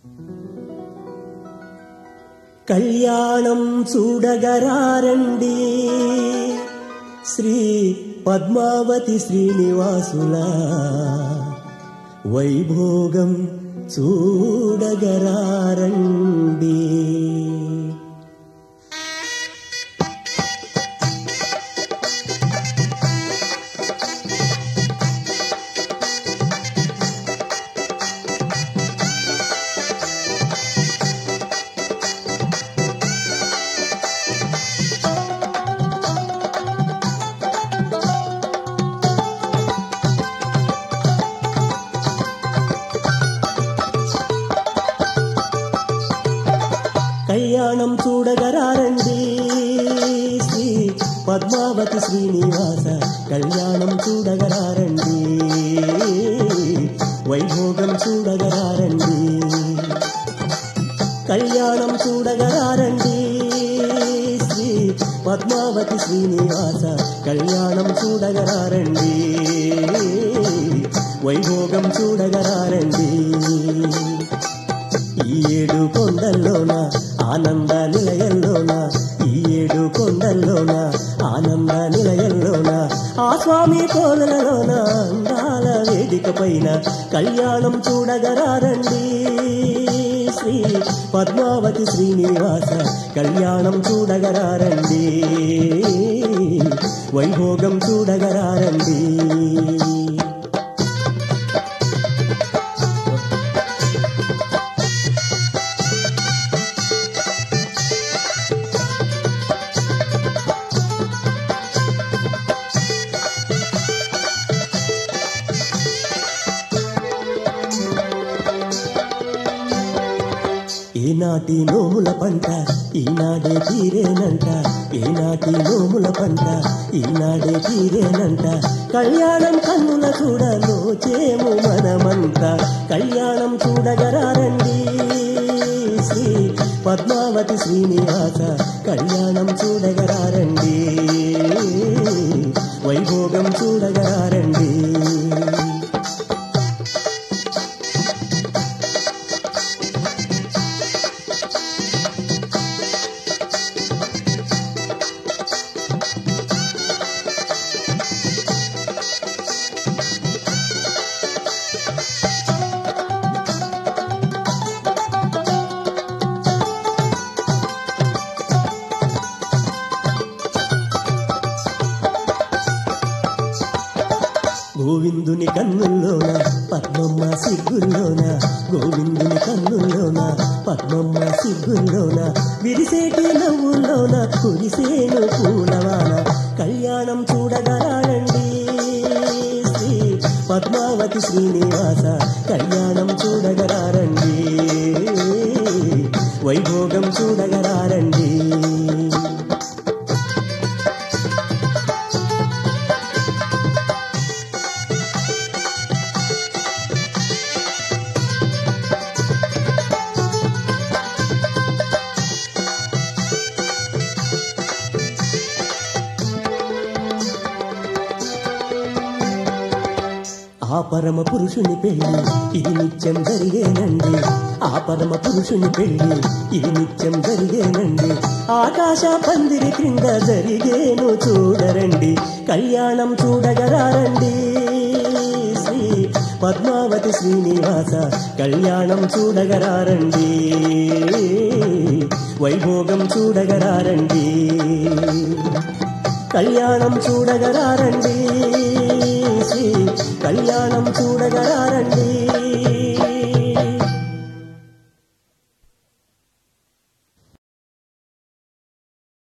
కళ్యాణం చూడగరారండి శ్రీ పద్మావతి శ్రీనివాసుల వైభోగం చూడగరారండి కళ్యాణం చూడగరారండి శ్రీ పద్మావతి శ్రీనివాస కళ్యాణం చూడగరారండి వైభోగం చూడగరారండి కళ్యాణం చూడగరారండి శ్రీ పద్మావతి శ్రీనివాస కళ్యాణం చూడగరారండి వైభోగం చూడగరారండి ఈ ఏడు కొండల్లోన ఆనంద నిలయంలోన ఈ ఏడు కొండల్లోన ఆనంద నిలయంలోన ఆ స్వామి కోలలోన అందాల వేదిక పైన కళ్యాణం చూడగరారండి శ్రీ పద్మావతి శ్రీనివాస కళ్యాణం చూడగరారండి వైభోగం చూడగరారండి ఈనాటి నోముల పంట ఈనాడే తీరేనంట ఈనాటి నోముల పంట ఈనాడే తీరేనంట కళ్యాణం కన్నుల చూడ నోచేము మనమంత కళ్యాణం చూడగరారండి శ్రీ పద్మావతి శ్రీనివాస కళ్యాణం చూడగరారండి వైభోగం చూడగరారండి గోవిందుని కన్నుల్లోన పద్మమ్మ సిగ్గుల్లోన గోవిందుని కన్నుల్లోన పద్మమ్మ సిగ్గుల్లోన విరిసేటి నవ్వుల్లోన కురిసేను పూలవాన కళ్యాణం చూడగరాడండి శ్రీ పద్మావతి శ్రీనివాస కళ్యాణం చూడగరారండి వైభోగం చూడగరారండి ఆ పరమ పురుషుని పెళ్లి ఇది నిత్యం జరిగేనండి ఆ పరమ పురుషుని పెళ్లి ఇది నిత్యం జరిగేనండి ఆకాశ పందిరి క్రింద జరిగేను చూడరండి కళ్యాణం చూడగరారండి శ్రీ పద్మావతి శ్రీనివాస కళ్యాణం చూడగరారండి వైభోగం చూడగరారండి కళ్యాణం చూడగరారండి శ్రీ కళ్యాణం చూడగరారండి